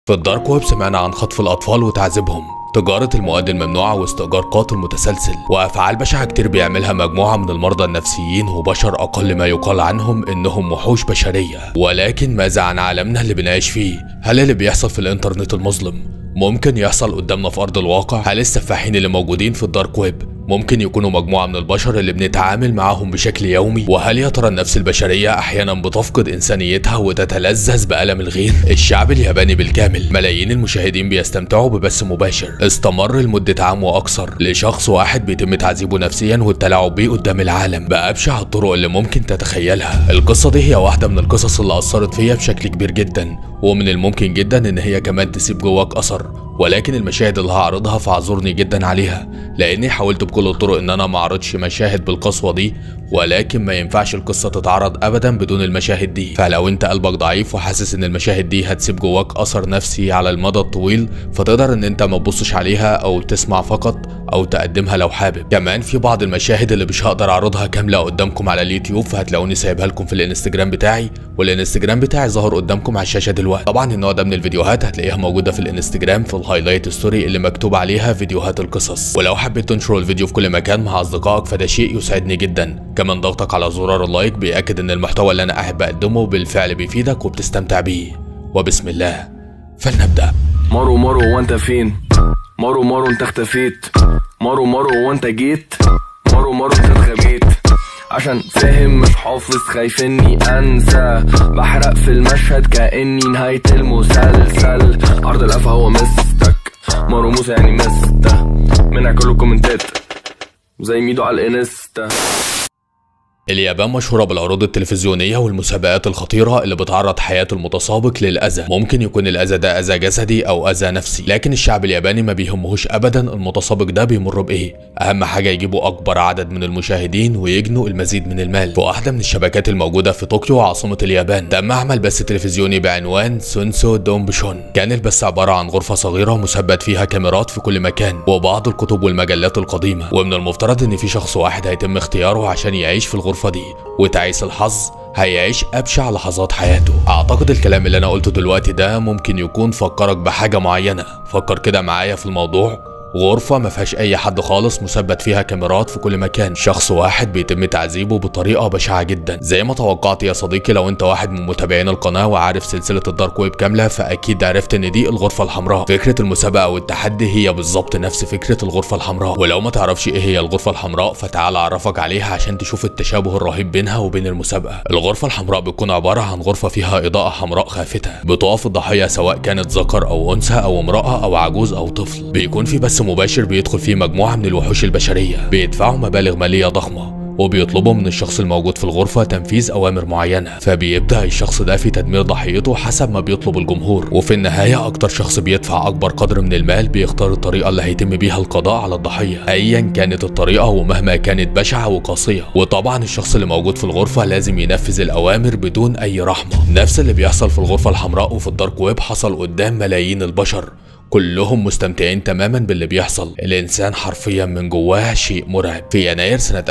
في الدارك ويب سمعنا عن خطف الأطفال وتعذيبهم تجارة المواد الممنوعة واستئجار قاتل متسلسل وأفعال بشعة كتير بيعملها مجموعة من المرضى النفسيين وبشر أقل ما يقال عنهم إنهم وحوش بشرية ولكن ماذا عن عالمنا اللي بنعيش فيه؟ هل اللي بيحصل في الإنترنت المظلم ممكن يحصل قدامنا في أرض الواقع؟ هل السفاحين اللي موجودين في الدارك ويب ممكن يكونوا مجموعة من البشر اللي بنتعامل معاهم بشكل يومي وهل يا ترى النفس البشرية أحيانا بتفقد إنسانيتها وتتلذذ بألم الغير الشعب الياباني بالكامل ملايين المشاهدين بيستمتعوا ببث مباشر استمر لمدة عام وأكثر لشخص واحد بيتم تعذيبه نفسيا والتلاعب بيه قدام العالم بأبشع الطرق اللي ممكن تتخيلها القصة دي هي واحدة من القصص اللي أثرت فيا بشكل كبير جدا ومن الممكن جدا إن هي كمان تسيب جواك أثر ولكن المشاهد اللي هعرضها فاعذرني جدا عليها لاني حاولت بكل الطرق ان انا ما اعرضش مشاهد بالقسوه دي ولكن ما ينفعش القصه تتعرض ابدا بدون المشاهد دي فلو انت قلبك ضعيف وحاسس ان المشاهد دي هتسيب جواك اثر نفسي على المدى الطويل فتقدر ان انت ما تبصش عليها او تسمع فقط او تقدمها لو حابب كمان في بعض المشاهد اللي مش هقدر اعرضها كامله قدامكم على اليوتيوب فهتلاقوني سايبها لكم في الانستجرام بتاعي والانستجرام بتاعي ظهر قدامكم على الشاشه دلوقتي طبعا النوع ده من الفيديوهات هتلاقيها موجوده في الانستجرام في الهايلايت ستوري اللي مكتوب عليها فيديوهات القصص ولو حبيت تنشر الفيديو في كل مكان مع اصدقائك فده شيء يسعدني جدا كمان ضغطك على زرار اللايك بيأكد ان المحتوى اللي انا قاعد بقدمه بالفعل بيفيدك وبتستمتع بيه وبسم الله فلنبدأ مارو مارو وانت فين مارو مارو انت اختفيت مارو مارو وانت جيت مارو مارو انت اتغبيت عشان فاهم مش حافظ خايف اني انسى بحرق في المشهد كاني نهاية المسلسل عرض القفا هو مستك مارو موسى يعني مسته منع كل الكومنتات زي ميدو على الانستا اليابان مشهورة بالعروض التلفزيونية والمسابقات الخطيرة اللي بتعرض حياة المتسابق للأذى ممكن يكون الأذى ده أذى جسدي أو أذى نفسي لكن الشعب الياباني ما بيهمهوش أبدا المتسابق ده بيمر بإيه أهم حاجة يجيبوا أكبر عدد من المشاهدين ويجنوا المزيد من المال في واحدة من الشبكات الموجودة في طوكيو عاصمة اليابان تم عمل بث تلفزيوني بعنوان سونسو دومبشون كان البث عبارة عن غرفة صغيرة مثبت فيها كاميرات في كل مكان وبعض الكتب والمجلات القديمة ومن المفترض إن في شخص واحد هيتم اختياره عشان يعيش في الغرفة دي وتعيس الحظ هيعيش أبشع لحظات حياته أعتقد الكلام اللي أنا قلته دلوقتي ده ممكن يكون فكرك بحاجة معينة فكر كده معايا في الموضوع غرفة ما فيهاش أي حد خالص مثبت فيها كاميرات في كل مكان، شخص واحد بيتم تعذيبه بطريقة بشعة جدا، زي ما توقعت يا صديقي لو أنت واحد من متابعين القناة وعارف سلسلة الدارك ويب كاملة فأكيد عرفت إن دي الغرفة الحمراء، فكرة المسابقة والتحدي هي بالظبط نفس فكرة الغرفة الحمراء، ولو ما تعرفش إيه هي الغرفة الحمراء فتعال أعرفك عليها عشان تشوف التشابه الرهيب بينها وبين المسابقة، الغرفة الحمراء بتكون عبارة عن غرفة فيها إضاءة حمراء خافتة، بتقف الضحية سواء كانت ذكر أو أنثى أو امرأة أو عجوز أو طفل، بيكون في بث مباشر بيدخل فيه مجموعة من الوحوش البشرية بيدفعوا مبالغ مالية ضخمة وبيطلبوا من الشخص الموجود في الغرفة تنفيذ أوامر معينة فبيبدأ الشخص ده في تدمير ضحيته حسب ما بيطلب الجمهور وفي النهاية أكتر شخص بيدفع أكبر قدر من المال بيختار الطريقة اللي هيتم بيها القضاء على الضحية أيا كانت الطريقة ومهما كانت بشعة وقاسية وطبعا الشخص اللي موجود في الغرفة لازم ينفذ الأوامر بدون أي رحمة نفس اللي بيحصل في الغرفة الحمراء وفي الدارك ويب حصل قدام ملايين البشر كلهم مستمتعين تماما باللي بيحصل الانسان حرفيا من جواه شيء مرعب في يناير سنة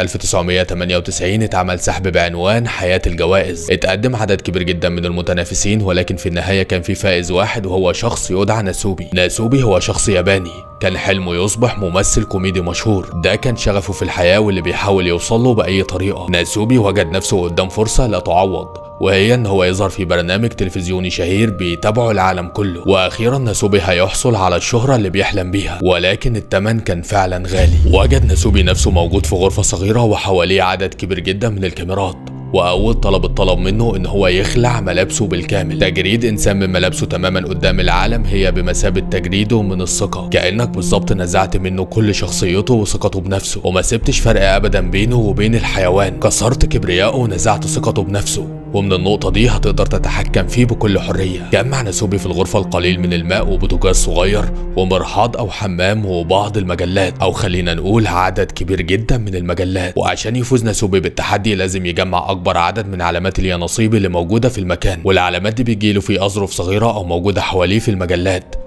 1998 اتعمل سحب بعنوان حياة الجوائز اتقدم عدد كبير جدا من المتنافسين ولكن في النهاية كان في فائز واحد وهو شخص يدعى ناسوبي ناسوبي هو شخص ياباني كان حلمه يصبح ممثل كوميدي مشهور ده كان شغفه في الحياة واللي بيحاول يوصل له بأي طريقة ناسوبي وجد نفسه قدام فرصة لا تعوض وهي ان هو يظهر في برنامج تلفزيوني شهير بيتابعه العالم كله واخيرا ناسوبي هيحصل على الشهرة اللي بيحلم بيها ولكن التمن كان فعلا غالي وجد ناسوبي نفسه موجود في غرفة صغيرة وحواليه عدد كبير جدا من الكاميرات واول طلب الطلب منه ان هو يخلع ملابسه بالكامل تجريد انسان من ملابسه تماما قدام العالم هي بمثابه تجريده من الثقه كانك بالظبط نزعت منه كل شخصيته وثقته بنفسه وما سبتش فرق ابدا بينه وبين الحيوان كسرت كبرياءه ونزعت ثقته بنفسه ومن النقطة دي هتقدر تتحكم فيه بكل حرية جمع ناسوبي في الغرفة القليل من الماء وبوتاجاز صغير ومرحاض أو حمام وبعض المجلات أو خلينا نقول عدد كبير جدا من المجلات وعشان يفوز ناسوبي بالتحدي لازم يجمع أكبر عدد من علامات اليانصيب اللي موجودة في المكان والعلامات دي بتجيله في أظرف صغيرة أو موجودة حواليه في المجلات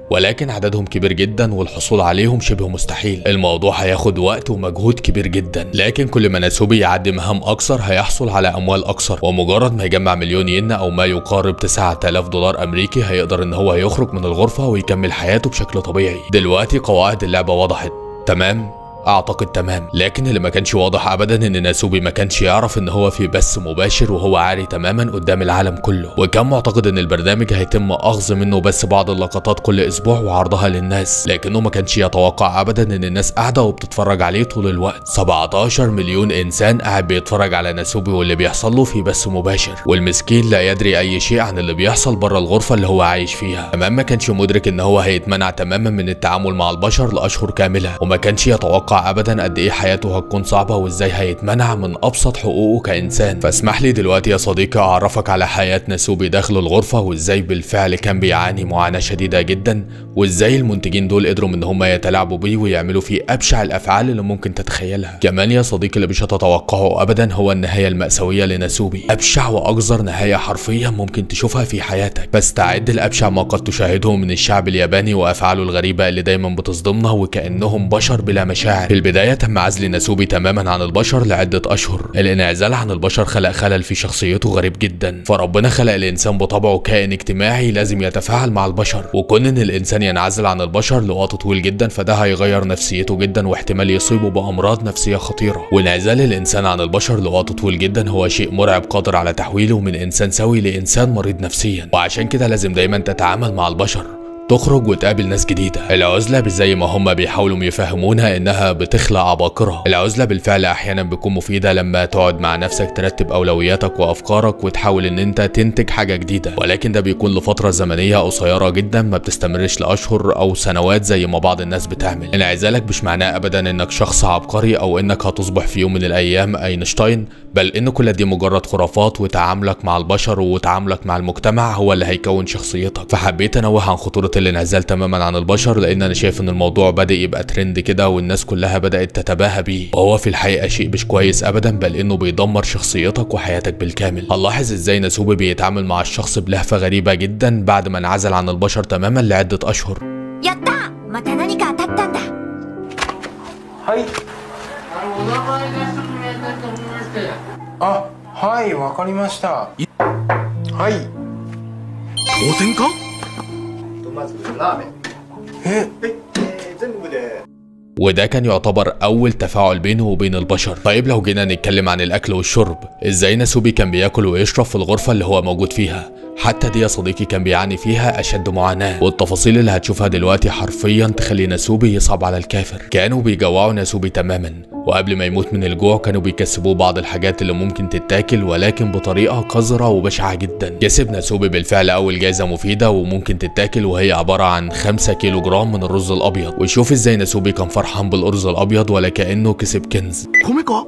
ولكن عددهم كبير جدا والحصول عليهم شبه مستحيل الموضوع هياخد وقت ومجهود كبير جدا لكن كل ما ناسوبي يعدي مهام اكثر هيحصل على اموال اكثر ومجرد ما يجمع مليون ين او ما يقارب 9000 دولار امريكي هيقدر ان هو يخرج من الغرفه ويكمل حياته بشكل طبيعي دلوقتي قواعد اللعبه وضحت تمام اعتقد تمام لكن اللي ما كانش واضح ابدا ان ناسوبي ما كانش يعرف ان هو في بث مباشر وهو عاري تماما قدام العالم كله وكان معتقد ان البرنامج هيتم اخذ منه بس بعض اللقطات كل اسبوع وعرضها للناس لكنه ما كانش يتوقع ابدا ان الناس قاعده وبتتفرج عليه طول الوقت 17 مليون انسان قاعد بيتفرج على ناسوبي واللي بيحصل له في بث مباشر والمسكين لا يدري اي شيء عن اللي بيحصل بره الغرفه اللي هو عايش فيها كمان ما كانش مدرك ان هو هيتمنع تماما من التعامل مع البشر لاشهر كامله وما كانش يتوقع ابدا قد ايه حياته هتكون صعبه وازاي هيتمنع من ابسط حقوقه كانسان فاسمح لي دلوقتي يا صديقي اعرفك على حياه ناسوبي داخل الغرفه وازاي بالفعل كان بيعاني معاناه شديده جدا وازاي المنتجين دول قدروا ان هم يتلاعبوا بيه ويعملوا فيه ابشع الافعال اللي ممكن تتخيلها كمان يا صديقي اللي مش هتتوقعه ابدا هو النهايه الماساويه لناسوبي ابشع واقذر نهايه حرفيا ممكن تشوفها في حياتك فاستعد لابشع ما قد تشاهده من الشعب الياباني وافعاله الغريبه اللي دايما بتصدمنا وكانهم بشر بلا مشاعر في البدايه تم عزل ناسوبي تماما عن البشر لعده اشهر الانعزال عن البشر خلق خلل في شخصيته غريب جدا فربنا خلق الانسان بطبعه كائن اجتماعي لازم يتفاعل مع البشر وكون ان الانسان ينعزل عن البشر لوقت طويل جدا فده هيغير نفسيته جدا واحتمال يصيبه بامراض نفسيه خطيره وانعزال الانسان عن البشر لوقت طويل جدا هو شيء مرعب قادر على تحويله من انسان سوي لانسان مريض نفسيا وعشان كده لازم دايما تتعامل مع البشر تخرج وتقابل ناس جديدة العزلة مش زي ما هم بيحاولوا يفهمونها انها بتخلق عباقرة العزلة بالفعل احيانا بتكون مفيدة لما تقعد مع نفسك ترتب اولوياتك وافكارك وتحاول ان انت تنتج حاجة جديدة ولكن ده بيكون لفترة زمنية قصيرة جدا ما بتستمرش لاشهر او سنوات زي ما بعض الناس بتعمل انعزالك مش معناه ابدا انك شخص عبقري او انك هتصبح في يوم من الايام اينشتاين بل ان كل دي مجرد خرافات وتعاملك مع البشر وتعاملك مع المجتمع هو اللي هيكون شخصيتك فحبيت انوه عن خطورة الانعزال تماما عن البشر لان انا شايف ان الموضوع بدا يبقى ترند كده والناس كلها بدات تتباهى بيه وهو في الحقيقه شيء مش كويس ابدا بل انه بيدمر شخصيتك وحياتك بالكامل هنلاحظ ازاي ناسوبي بيتعامل مع الشخص بلهفه غريبه جدا بعد ما انعزل عن البشر تماما لعده اشهر やったまた何か当たったんだはいあのお名前が一つ名だと思いましてあはいわかりましたはい当選かまずラーメンえはい、えー、全部で وده كان يعتبر أول تفاعل بينه وبين البشر طيب لو جينا نتكلم عن الأكل والشرب إزاي ناسوبي كان بياكل ويشرب في الغرفة اللي هو موجود فيها حتى دي يا صديقي كان بيعاني فيها أشد معاناة والتفاصيل اللي هتشوفها دلوقتي حرفيا تخلي ناسوبي يصعب على الكافر كانوا بيجوعوا ناسوبي تماما وقبل ما يموت من الجوع كانوا بيكسبوه بعض الحاجات اللي ممكن تتاكل ولكن بطريقة قذرة وبشعة جدا كسب ناسوبي بالفعل أول جايزة مفيدة وممكن تتاكل وهي عبارة عن 5 كيلو جرام من الرز الأبيض وشوف ازاي ناسوبي كان فرحان بالأرز الأبيض ولا كأنه كسب كنز 米か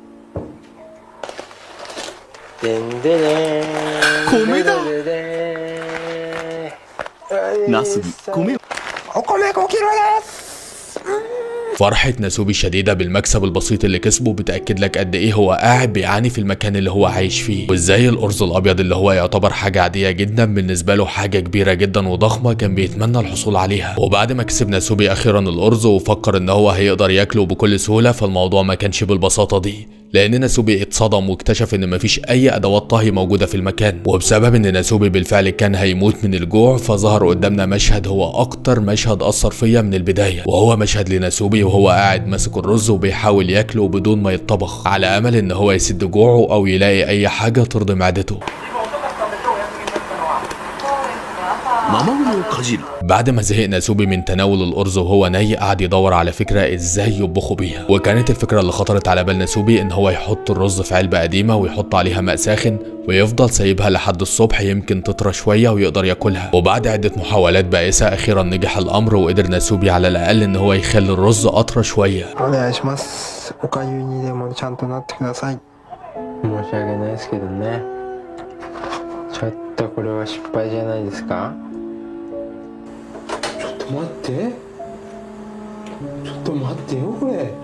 でんでねー米だでででーナスに米お米5キロです فرحة ناسوبي الشديدة بالمكسب البسيط اللي كسبه بتأكد لك قد إيه هو قاعد بيعاني في المكان اللي هو عايش فيه وإزاي الأرز الأبيض اللي هو يعتبر حاجة عادية جدا بالنسبة له حاجة كبيرة جدا وضخمة كان بيتمنى الحصول عليها وبعد ما كسب ناسوبي أخيرا الأرز وفكر إن هو هيقدر ياكله بكل سهولة فالموضوع ما كانش بالبساطة دي لان ناسوبي اتصدم واكتشف ان مفيش اي ادوات طهي موجوده في المكان وبسبب ان ناسوبي بالفعل كان هيموت من الجوع فظهر قدامنا مشهد هو اكتر مشهد اثر فيا من البدايه وهو مشهد لناسوبي وهو قاعد ماسك الرز وبيحاول ياكله بدون ما يتطبخ على امل ان هو يسد جوعه او يلاقي اي حاجه ترضي معدته ママグロをかじる بعد ما زهق ناسوبي من تناول الأرز وهو ني قعد يدور على فكرة ازاي يطبخوا بيها وكانت الفكرة اللي خطرت على بال ناسوبي ان هو يحط الرز في علبة قديمة ويحط عليها ماء ساخن ويفضل سايبها لحد الصبح يمكن تطرى شوية ويقدر ياكلها وبعد عدة محاولات بائسة أخيرا نجح الأمر وقدر ناسوبي على الأقل ان هو يخلي الرز أطرى شوية お願いしますおかゆにでもちゃんとなってください申し訳ないですけどねちょっとこれは失敗じゃないですかちょっと待ってちょっと待ってよこれ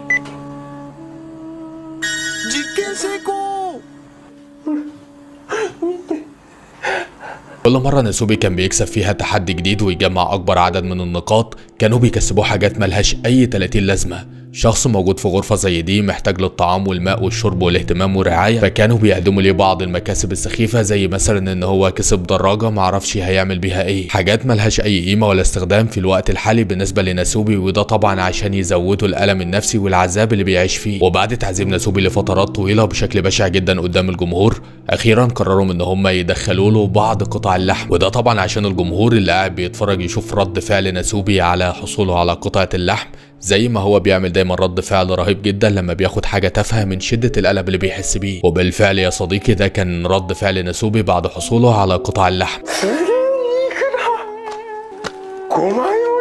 実験成功 كل مرة ناسوبي كان بيكسب فيها تحدي جديد ويجمع أكبر عدد من النقاط كانوا بيكسبوه حاجات ملهاش أي 30 لازمة شخص موجود في غرفة زي دي محتاج للطعام والماء والشرب والاهتمام والرعاية فكانوا بيقدموا ليه بعض المكاسب السخيفة زي مثلا ان هو كسب دراجة معرفش هيعمل بيها ايه حاجات ملهاش اي قيمة ولا استخدام في الوقت الحالي بالنسبة لناسوبي وده طبعا عشان يزودوا الألم النفسي والعذاب اللي بيعيش فيه وبعد تعذيب ناسوبي لفترات طويلة بشكل بشع جدا قدام الجمهور اخيرا قرروا ان هم يدخلوا له بعض قطع اللحم وده طبعا عشان الجمهور اللي قاعد بيتفرج يشوف رد فعل ناسوبي على حصوله على قطعة اللحم زي ما هو بيعمل دايما رد فعل رهيب جدا لما بياخد حاجة تافهة من شدة القلب اللي بيحس بيه وبالفعل يا صديقي ده كان رد فعل ناسوبي بعد حصوله على قطع اللحم 5万円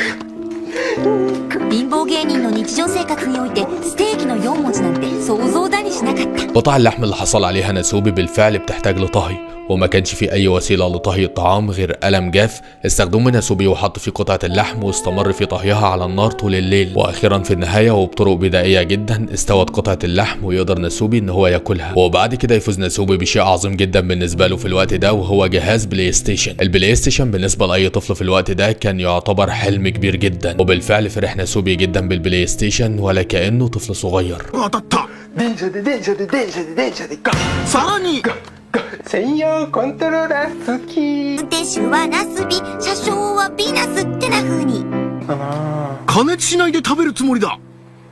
貧乏芸人の日常生活においてステーキの4文字なんて想像だにしなかった قطع اللحم اللي حصل عليها ناسوبي بالفعل بتحتاج لطهي وما كانش في اي وسيله لطهي الطعام غير قلم جاف استخدمه ناسوبي وحط فيه قطعه اللحم واستمر في طهيها على النار طول الليل واخيرا في النهايه وبطرق بدائيه جدا استوت قطعه اللحم ويقدر ناسوبي ان هو ياكلها وبعد كده يفوز ناسوبي بشيء عظيم جدا بالنسبه له في الوقت ده وهو جهاز بلاي ستيشن البلاي ستيشن بالنسبه لاي طفل في الوقت ده كان يعتبر حلم كبير جدا وبالفعل فرح ناسوبي جدا بالبلاي ستيشن ولا كانه طفل صغير 当たった電車で電車で電車で電車でガッさらに専用コントローラー好き運転手はナスビ車掌はビナスってな風にかな加熱しないで食べるつもりだ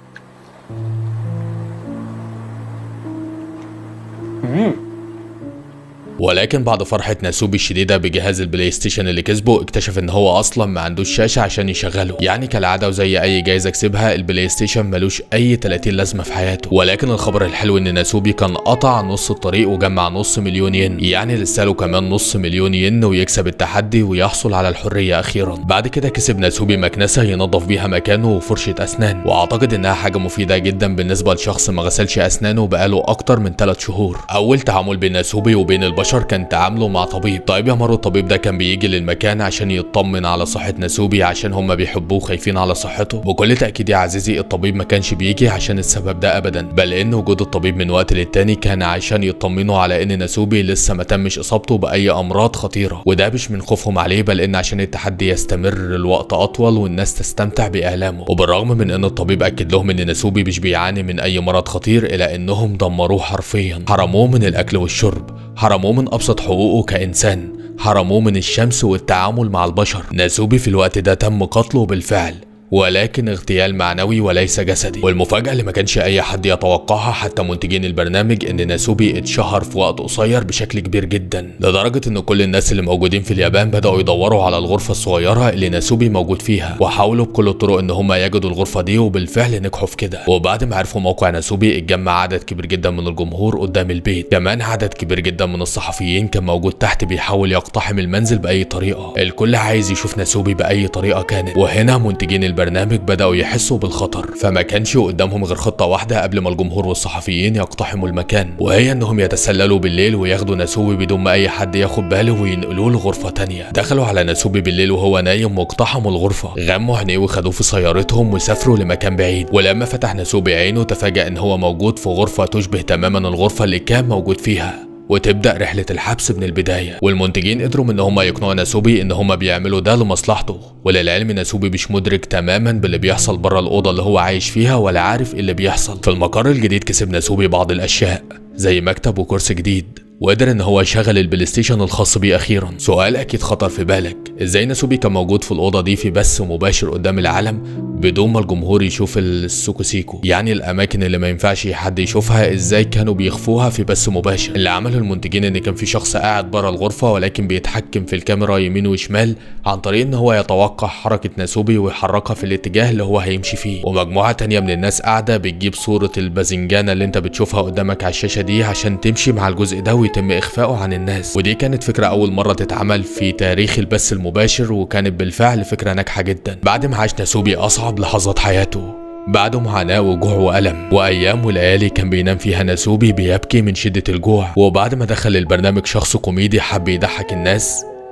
ولكن بعد فرحة ناسوبي الشديدة بجهاز البلاي ستيشن اللي كسبه اكتشف ان هو اصلا ما عندوش شاشة عشان يشغله يعني كالعادة وزي اي جايزة كسبها البلاي ستيشن ملوش اي 30 لازمة في حياته ولكن الخبر الحلو ان ناسوبي كان قطع نص الطريق وجمع نص مليون ين يعني لسه له كمان نص مليون ين ويكسب التحدي ويحصل على الحرية اخيرا بعد كده كسب ناسوبي مكنسة ينظف بيها مكانه وفرشة اسنان واعتقد انها حاجة مفيدة جدا بالنسبة لشخص ما غسلش اسنانه بقاله اكتر من 3 شهور اول تعامل بين ناسوبي وبين البشر كان تعامله مع طبيب طيب يا مارو الطبيب ده كان بيجي للمكان عشان يطمن على صحة ناسوبي عشان هما بيحبوه وخايفين على صحته بكل تأكيد يا عزيزي الطبيب ما كانش بيجي عشان السبب ده ابدا بل ان وجود الطبيب من وقت للتاني كان عشان يطمنوا على ان ناسوبي لسه ما تمش اصابته باي امراض خطيرة وده مش من خوفهم عليه بل ان عشان التحدي يستمر لوقت اطول والناس تستمتع بآلامه وبالرغم من ان الطبيب اكد لهم ان ناسوبي مش بيعاني من اي مرض خطير الا انهم دمروه حرفيا حرموه من الاكل والشرب حرموه من ابسط حقوقه كانسان حرموه من الشمس والتعامل مع البشر ناسوبي في الوقت ده تم قتله بالفعل ولكن اغتيال معنوي وليس جسدي والمفاجأة اللي ما كانش أي حد يتوقعها حتى منتجين البرنامج إن ناسوبي اتشهر في وقت قصير بشكل كبير جدا لدرجة إن كل الناس اللي موجودين في اليابان بدأوا يدوروا على الغرفة الصغيرة اللي ناسوبي موجود فيها وحاولوا بكل الطرق إن هم يجدوا الغرفة دي وبالفعل نجحوا في كده وبعد ما عرفوا موقع ناسوبي اتجمع عدد كبير جدا من الجمهور قدام البيت كمان عدد كبير جدا من الصحفيين كان موجود تحت بيحاول يقتحم المنزل بأي طريقة الكل عايز يشوف ناسوبي بأي طريقة كانت وهنا منتجين البرنامج البرنامج بدأوا يحسوا بالخطر فما كانش قدامهم غير خطة واحدة قبل ما الجمهور والصحفيين يقتحموا المكان وهي انهم يتسللوا بالليل وياخدوا ناسوبي بدون ما اي حد ياخد باله وينقلوه لغرفة تانية دخلوا على ناسوبي بالليل وهو نايم واقتحموا الغرفة غموا عينيه وخدوه في سيارتهم وسافروا لمكان بعيد ولما فتح ناسوبي عينه تفاجأ ان هو موجود في غرفة تشبه تماما الغرفة اللي كان موجود فيها وتبدا رحله الحبس من البدايه والمنتجين قدروا ان هم يقنعوا ناسوبي ان هم بيعملوا ده لمصلحته وللعلم ناسوبي مش مدرك تماما باللي بيحصل بره الاوضه اللي هو عايش فيها ولا عارف ايه اللي بيحصل في المقر الجديد كسب ناسوبي بعض الاشياء زي مكتب وكرسي جديد وقدر ان هو يشغل البلاي ستيشن الخاص بيه اخيرا سؤال اكيد خطر في بالك ازاي ناسوبي كان موجود في الاوضه دي في بث مباشر قدام العالم بدون ما الجمهور يشوف السوكو سيكو يعني الاماكن اللي ما ينفعش حد يشوفها ازاي كانوا بيخفوها في بث مباشر اللي عمله المنتجين ان كان في شخص قاعد بره الغرفه ولكن بيتحكم في الكاميرا يمين وشمال عن طريق ان هو يتوقع حركه ناسوبي ويحركها في الاتجاه اللي هو هيمشي فيه ومجموعه تانية من الناس قاعده بتجيب صوره الباذنجانه اللي انت بتشوفها قدامك على الشاشه دي عشان تمشي مع الجزء ده ويتم اخفائه عن الناس ودي كانت فكره اول مره تتعمل في تاريخ البث المباشر وكانت بالفعل فكره ناجحه جدا بعد ما عاش ناسوبي اصعب لحظات حياته بعد معاناة وجوع وألم وأيام وليالي كان بينام فيها ناسوبي بيبكي من شدة الجوع وبعد ما دخل البرنامج شخص كوميدي حب يضحك الناس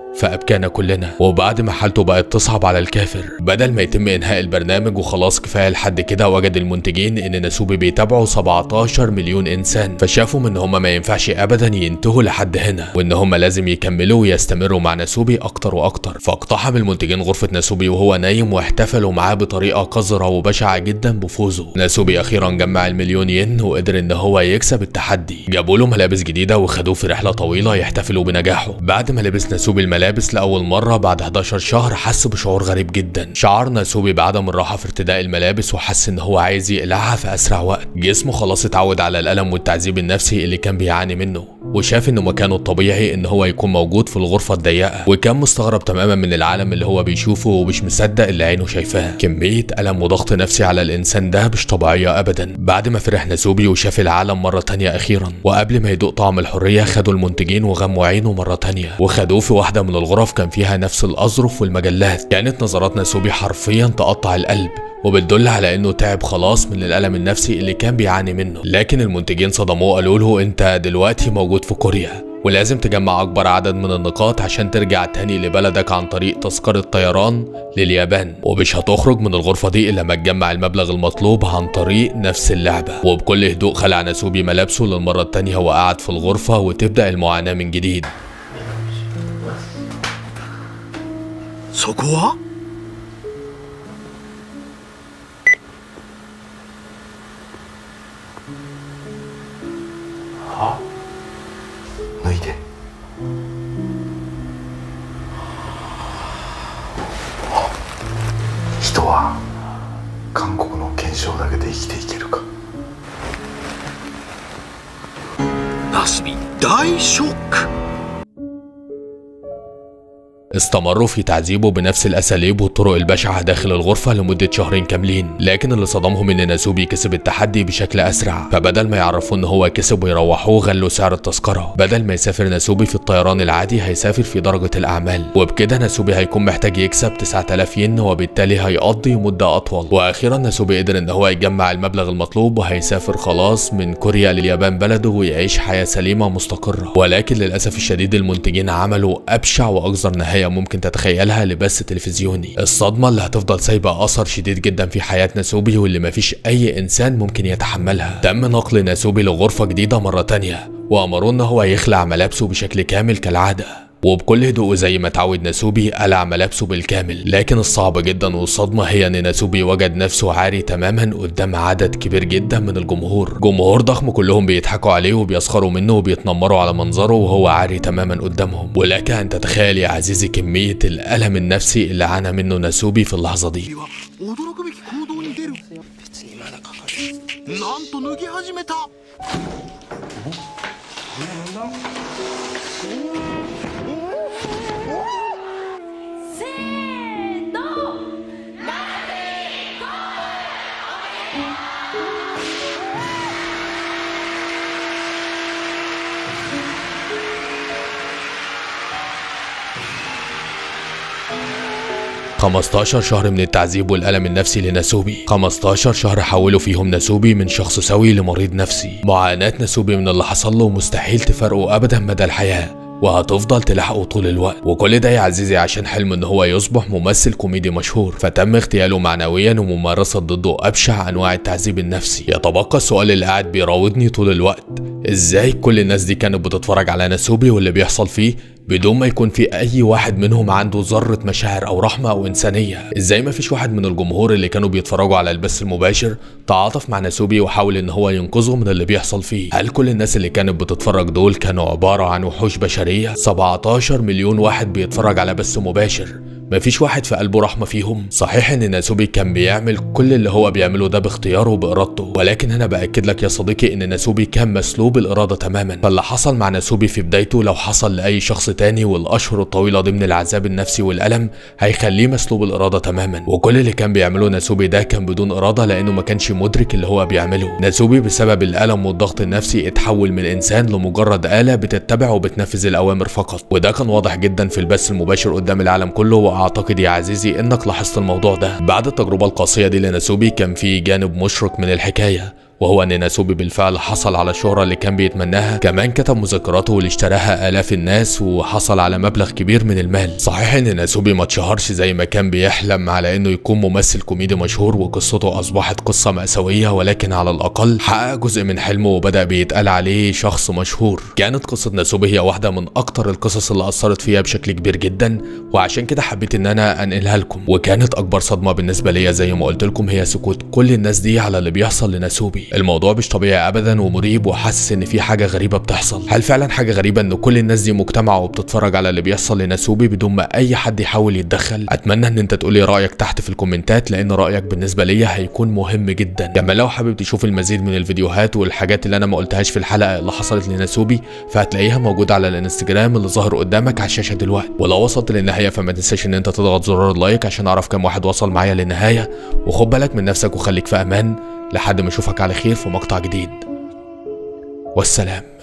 فأبكانا كلنا وبعد ما حالته بقت تصعب على الكافر بدل ما يتم إنهاء البرنامج وخلاص كفاية لحد كده وجد المنتجين إن ناسوبي بيتابعوا 17 مليون إنسان فشافوا إن هما ما ينفعش أبدا ينتهوا لحد هنا وإن هما لازم يكملوا ويستمروا مع ناسوبي أكتر وأكتر فاقتحم المنتجين غرفة ناسوبي وهو نايم واحتفلوا معاه بطريقة قذرة وبشعة جدا بفوزه ناسوبي أخيرا جمع المليون ين وقدر إن هو يكسب التحدي جابوا له ملابس جديدة وخدوه في رحلة طويلة يحتفلوا بنجاحه بعد ما لبس ناسوبي الملابس لأول مرة بعد 11 شهر حس بشعور غريب جدا شعر ناسوبي بعدم الراحة في ارتداء الملابس وحس إن هو عايز يقلعها في أسرع وقت جسمه خلاص اتعود على الألم والتعذيب النفسي اللي كان بيعاني منه وشاف إنه مكانه الطبيعي إن هو يكون موجود في الغرفة الضيقة وكان مستغرب تماما من العالم اللي هو بيشوفه ومش مصدق اللي عينه شايفاه كمية ألم وضغط نفسي على الإنسان ده مش طبيعية أبدا بعد ما فرح ناسوبي وشاف العالم مرة تانية أخيرا وقبل ما يدوق طعم الحرية خدوا المنتجين وغموا عينه مرة تانية وخدوه في واحدة من الغرف كان فيها نفس الأظرف والمجلات كانت نظرات ناسوبي حرفيا تقطع القلب وبتدل على انه تعب خلاص من الالم النفسي اللي كان بيعاني منه لكن المنتجين صدموه قالوا له انت دلوقتي موجود في كوريا ولازم تجمع اكبر عدد من النقاط عشان ترجع تاني لبلدك عن طريق تذكرة طيران لليابان ومش هتخرج من الغرفة دي الا ما تجمع المبلغ المطلوب عن طريق نفس اللعبة وبكل هدوء خلع ناسوبي ملابسه للمرة التانية وقعد في الغرفة وتبدأ المعاناة من جديد そこは脱いで人は韓国の憲章だけで生きていけるかナスビ大ショック استمروا في تعذيبه بنفس الاساليب والطرق البشعه داخل الغرفه لمده شهرين كاملين لكن اللي صدمهم ان ناسوبي كسب التحدي بشكل اسرع فبدل ما يعرفوا ان هو كسب ويروحوه غلوا سعر التذكره بدل ما يسافر ناسوبي في الطيران العادي هيسافر في درجه الاعمال وبكده ناسوبي هيكون محتاج يكسب 9000 ين وبالتالي هيقضي مده اطول واخيرا ناسوبي قدر ان هو يجمع المبلغ المطلوب وهيسافر خلاص من كوريا لليابان بلده ويعيش حياه سليمه مستقره ولكن للاسف الشديد المنتجين عملوا ابشع واقذر نهايه ممكن تتخيلها لبث تلفزيوني الصدمه اللي هتفضل سايبه اثر شديد جدا في حياه ناسوبي واللي مفيش اي انسان ممكن يتحملها تم نقل ناسوبي لغرفه جديده مره تانية وامروه ان هو يخلع ملابسه بشكل كامل كالعاده وبكل هدوء زي ما اتعود ناسوبي قلع ملابسه بالكامل لكن الصعب جدا والصدمة هي ان ناسوبي وجد نفسه عاري تماما قدام عدد كبير جدا من الجمهور جمهور ضخم كلهم بيضحكوا عليه وبيسخروا منه وبيتنمروا على منظره وهو عاري تماما قدامهم ولك ان تتخيل يا عزيزي كمية الألم النفسي اللي عانى منه ناسوبي في اللحظة دي は驚くべき行動に出るなんと脱ぎ始めた 15 شهر من التعذيب والألم النفسي لناسوبي 15 شهر حولوا فيهم ناسوبي من شخص سوي لمريض نفسي معاناة ناسوبي من اللي حصل له مستحيل تفرقه أبدا مدى الحياة وهتفضل تلاحقه طول الوقت وكل ده يا عزيزي عشان حلمه ان هو يصبح ممثل كوميدي مشهور فتم اغتياله معنويا وممارسة ضده ابشع انواع التعذيب النفسي يتبقى السؤال اللي قاعد بيراودني طول الوقت ازاي كل الناس دي كانت بتتفرج على ناسوبي واللي بيحصل فيه بدون ما يكون في اي واحد منهم عنده ذره مشاعر او رحمه او انسانيه ازاي ما فيش واحد من الجمهور اللي كانوا بيتفرجوا على البث المباشر تعاطف مع ناسوبي وحاول ان هو ينقذه من اللي بيحصل فيه هل كل الناس اللي كانت بتتفرج دول كانوا عباره عن وحوش بشريه 17 مليون واحد بيتفرج على بث مباشر مفيش واحد في قلبه رحمة فيهم صحيح ان ناسوبي كان بيعمل كل اللي هو بيعمله ده باختياره وبإرادته ولكن انا بأكد لك يا صديقي ان ناسوبي كان مسلوب الإرادة تماما فاللي حصل مع ناسوبي في بدايته لو حصل لأي شخص تاني والأشهر الطويلة ضمن العذاب النفسي والألم هيخليه مسلوب الإرادة تماما وكل اللي كان بيعمله ناسوبي ده كان بدون إرادة لأنه ما كانش مدرك اللي هو بيعمله ناسوبي بسبب الألم والضغط النفسي اتحول من إنسان لمجرد آلة بتتبع وبتنفذ الأوامر فقط وده كان واضح جدا في البث المباشر قدام العالم كله واعتقد يا عزيزي انك لاحظت الموضوع ده بعد التجربه القاسيه دي لناسوبي كان في جانب مشرق من الحكايه وهو ان ناسوبي بالفعل حصل على الشهرة اللي كان بيتمناها كمان كتب مذكراته واللي اشتراها آلاف الناس وحصل على مبلغ كبير من المال صحيح ان ناسوبي ما اتشهرش زي ما كان بيحلم على انه يكون ممثل كوميدي مشهور وقصته اصبحت قصة مأساوية ولكن على الاقل حقق جزء من حلمه وبدأ بيتقال عليه شخص مشهور كانت قصة ناسوبي هي واحدة من اكتر القصص اللي اثرت فيها بشكل كبير جدا وعشان كده حبيت ان انا انقلها لكم وكانت اكبر صدمة بالنسبة ليا زي ما قلت لكم هي سكوت كل الناس دي على اللي بيحصل لناسوبي الموضوع مش طبيعي ابدا ومريب وحاسس ان في حاجة غريبة بتحصل هل فعلا حاجة غريبة ان كل الناس دي مجتمعة وبتتفرج على اللي بيحصل لناسوبي بدون ما اي حد يحاول يتدخل اتمنى ان انت تقولي رايك تحت في الكومنتات لان رايك بالنسبه ليا هيكون مهم جدا كمان لو حابب تشوف المزيد من الفيديوهات والحاجات اللي انا ما قلتهاش في الحلقه اللي حصلت لناسوبي فهتلاقيها موجوده على الانستجرام اللي ظاهر قدامك على الشاشه دلوقتي ولو وصلت للنهايه فما تنساش ان انت تضغط زرار اللايك عشان اعرف كام واحد وصل معايا للنهايه وخد بالك من نفسك وخليك في امان لحد ما اشوفك على خير في مقطع جديد والسلام